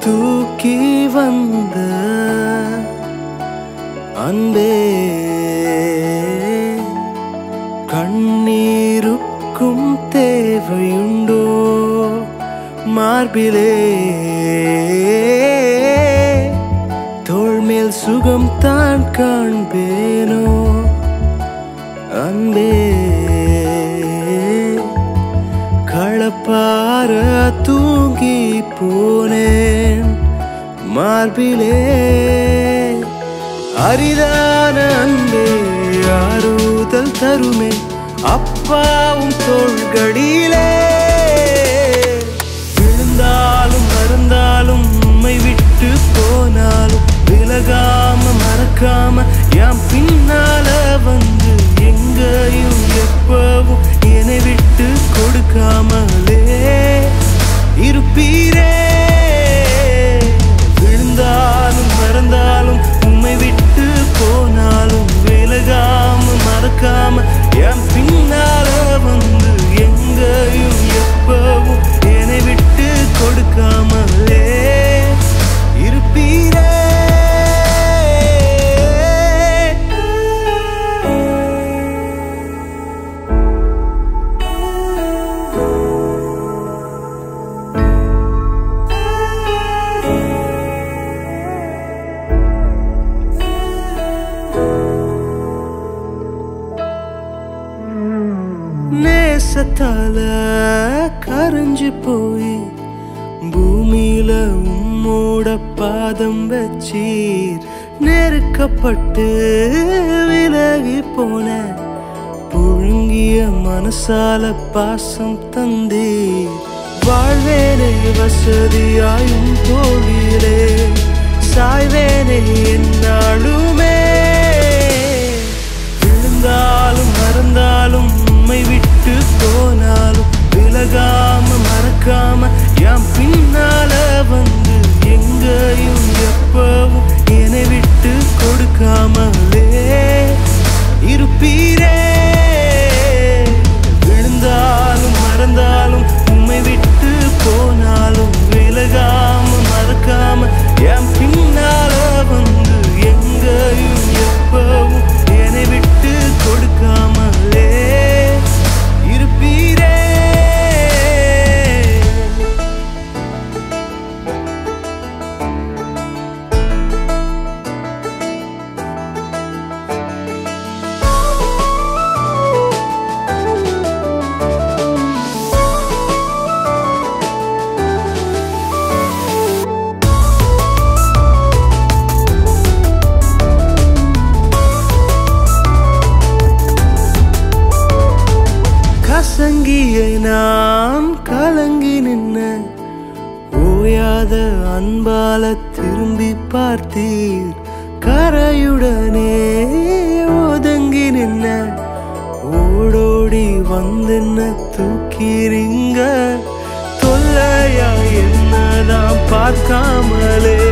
தூக்கி வந்த அன்பே கண்ணீருக்கும் தேவையுண்டோ மார்பிலே தோள் மேல் சுகம் தான் காண்பேனோ அன்பே களப்பார தூங்கி போனேன் மார்பிலே அரிதான அன்பே ஆறுதல் தருமே அப்பாவும் தோள்களிலே விழுந்தாலும் மறந்தாலும் உம்மை விட்டு போனாலும் விலகாம மறக்காம என் பின்னால வந்து எங்கேயும் எப்பவும் என்னை விட்டு கொடுக்காமலே இருப்பீரே விழுந்தாலும் மறந்தாலும் உம்மை விட்டு போனாலும் விலகாம மறக்காம என் பின்னால வந்து எங்கேயும் எப்பவும் என்னை விட்டு கொடுக்காமலே இருப்பீரே நேசத்தால கரைஞ்சு போய் பூமியில உம்மோட பாதம் வச்சீர் நெருக்கப்பட்டு விலகி போன புழுங்கிய மனசால பாசம் தந்தீர் வாழ்வேனே வசதியாயும் தோழிலே சாய்வேனே என்னாலுமே விழுந்தாலும் மறந்தாலும் உம்மை விட்டு போனாலும் விலகாம மறக்காம என் பின்னால வந்து எங்கேயும் எப்பவும் என்னை விட்டு கொடுக்காமலே இருப்பீரே விழுந்தாலும் மறந்தாலும் உம்மை விட்டு போனாலும் விலகாம மறக்காம என் பின்னால வந்து எங்கேயும் எப்பவும் என்னை விட்டு கொடுக்காமலே இருப்பீரே கசங்கிய நான் கலங்கி நின்ன ஓயாத அன்பால திரும்பி பார்த்தீர் கரையுடனே ஒதுங்கி நின்ன ஓடோடி வந்தென்ன தூக்கிறீங்க தொல்லையா என்னதான் பார்க்காமலே